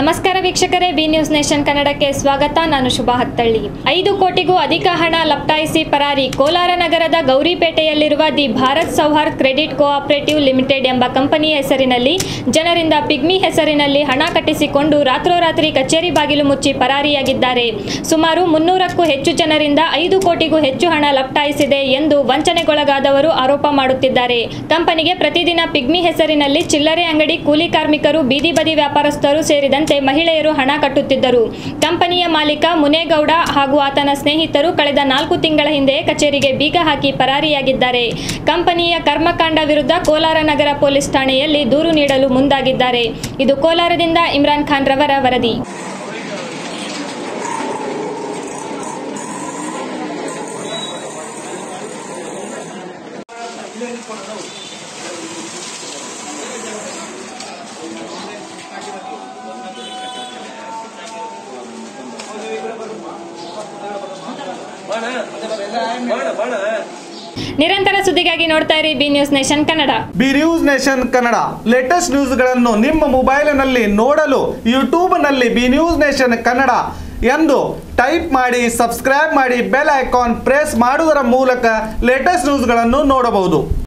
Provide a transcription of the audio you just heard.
ನಮಸ್ಕಾರ ವೀಕ್ಷಕರೇ B news nation ಕನ್ನಡಕ್ಕೆ ಸ್ವಾಗತ ನಾನು ಶುಭಾ ಹತ್ತಳ್ಳಿ ಐದು ಕೋಟಿಗೂ ಅಧಿಕ ಹಣ ಲಪ್ಟಾಯಿಸಿ ಪರಾರಿ ಕೋಲಾರ ನಗರದ ಗೌರಿಪೇಟೆಯಲ್ಲಿರುವ the Bharat Souharda credit cooperative limited ಎಂಬ ಕಂಪನಿಯ ಹೆಸರಿನಲ್ಲಿ ಜನರಿಂದ ಪಿಗ್ಮಿ ಹೆಸರಿನಲ್ಲಿ ಹಣ ಕಟ್ಟಿಸಿಕೊಂಡು ರಾತ್ರೋರಾತ್ರಿ ಕಚೇರಿ ಬಾಗಿಲು ಮುಚ್ಚಿ ಪರಾರಿಯಾಗಿದ್ದಾರೆ ಸುಮಾರು ಮುನ್ನೂರಕ್ಕೂ ಹೆಚ್ಚು ಜನರಿಂದ ಐದು ಕೋಟಿಗೂ ಹೆಚ್ಚು ಹಣ ಲಪ್ಟಾಯಿಸಿದೆ ಎಂದು ವಂಚನೆಗೊಳಗಾದವರು ಆರೋಪ ಮಾಡುತ್ತಿದ್ದಾರೆ ಕಂಪನಿಗೆ ಪ್ರತಿದಿನ ಪಿಗ್ಮಿ ಹೆಸರಿನಲ್ಲಿ ಚಿಲ್ಲರೆ ಅಂಗಡಿ ಕೂಲಿ ಕಾರ್ಮಿಕರು ಬೀದಿ ಬದಿ ವ್ಯಾಪಾರಸ್ಥರು ಸೇರಿದಂತೆ ಮಹಿಳೆಯರು ಹಣ ಕಟ್ಟುತ್ತಿದ್ದರು ಕಂಪನಿಯ ಮಾಲೀಕ ಮುನೇಗೌಡ ಹಾಗೂ ಆತನ ಸ್ನೇಹಿತರು ಕಳೆದ ನಾಲ್ಕು ತಿಂಗಳ ಹಿಂದೆ ಕಚೇರಿಗೆ ಬೀಗ ಹಾಕಿ ಪರಾರಿಯಾಗಿದ್ದಾರೆ ಕಂಪನಿಯ ಕರ್ಮಕಾಂಡ ವಿರುದ್ಧ ಕೋಲಾರ ನಗರ ಪೊಲೀಸ್ ಠಾಣೆಯಲ್ಲಿ ದೂರು ನೀಡಲು ಮುಂದಾಗಿದ್ದಾರೆ ಇದು ಕೋಲಾರದಿಂದ ಇಮ್ರಾನ್ ಖಾನ್ ರವರ ವರದಿ ನಿರಂತರ ಸುದ್ದಿಗಾಗಿ ನೋಡ್ತಾ ಇರಿ B news nation Kannada B news nation Kannada latest ನ್ಯೂಸ್ಗಳನ್ನು ನಿಮ್ಮ ಮೊಬೈಲಿನಲ್ಲಿ ನೋಡಲು ಯೂಟ್ಯೂಬ್ನಲ್ಲಿ ಬಿ ನ್ಯೂಸ್ ನೇಷನ್ ಕನ್ನಡ ಎಂದು ಟೈಪ್ ಮಾಡಿ ಸಬ್ಸ್ಕ್ರೈಬ್ ಮಾಡಿ ಬೆಲ್ ಐಕಾನ್ ಪ್ರೆಸ್ ಮಾಡುವುದರ ಮೂಲಕ ಲೇಟೆಸ್ಟ್ ನ್ಯೂಸ್ಗಳನ್ನು ನೋಡಬಹುದು